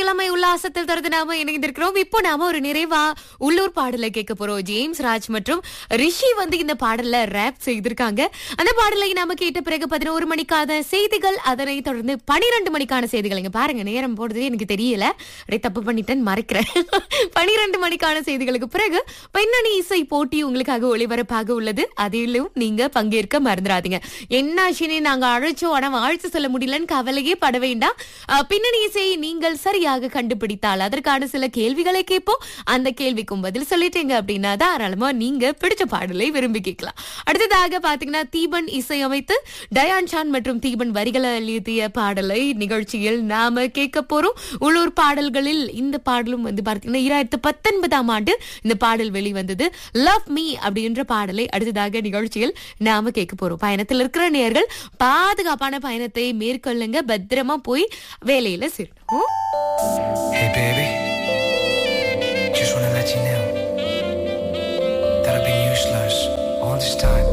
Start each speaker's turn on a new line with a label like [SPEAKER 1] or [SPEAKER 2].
[SPEAKER 1] இளமை உல்லாசத்தில் தொடர்ந்து நாம இணைந்திருக்கிறோம் இப்போ நாம ஒரு நிறைவா உள்ளூர் பாடலை கேட்க போறோம் ஜேம்ஸ் ராஜ் மற்றும் ரிஷி வந்து இந்த பாடல்ல ரேப் செய்திருக்காங்க அந்த பாடலை நாம கேட்ட பிறகு பதினோரு மணிக்கான செய்திகள் அதனை தொடர்ந்து பனிரெண்டு மணிக்கான செய்திகள் இங்க பாருங்க நேரம் போடுறது எனக்கு தெரியல அப்படியே தப்பு பண்ணிட்டேன் மறைக்கிறேன் பனிரெண்டு மணிக்கான செய்திகளுக்கு பிறகு பின்னணி இசை போட்டி உங்களுக்காக ஒளிபரப்பாக உள்ளது அதிலும் நீங்க பங்கேற்க மறந்துடாதீங்க என்ன ஆச்சுன்னு நாங்க அழைச்சோம் ஆனா வாழ்த்து சொல்ல முடியலன்னு கவலையே பட வேண்டாம் அஹ், பின்னணி இசையை நீங்கள் சரியாக கண்டுபிடித்தால் அதற்கான சில கேள்விகளை கேட்போம் அந்த கேள்விக்கும் பதில் சொல்லிட்டீங்க அப்படின்னா தாராளமா நீங்க பிடிச்ச பாடலை விரும்பி கேட்கலாம் அடுத்ததாக பாத்தீங்கன்னா தீபன் இசையமைத்து டயான் சான் மற்றும் தீபன் வரிகளை எழுதிய பாடலை நிகழ்ச்சியில் நாம கேட்க போறோம் உள்ளூர் பாடல்களில் இந்த பாடலும் வந்து பார்த்தீங்கன்னா இரண்டாயிரத்து பத்தொன்பதாம் ஆண்டு இந்த பாடல் வெளிவந்தது லவ் மீ அப்படின்ற பாடலை அடுத்ததாக நிகழ்ச்சியில் நாம கேட்க போறோம் பயணத்தில் இருக்கிற நேர்கள் பாதுகாப்பான பயணத்தை மேற்கொள்ளுங்க பத்திரமா போய் வேலையில சேரணும்
[SPEAKER 2] Hey baby, just wanna let you know that I've been useless all this time.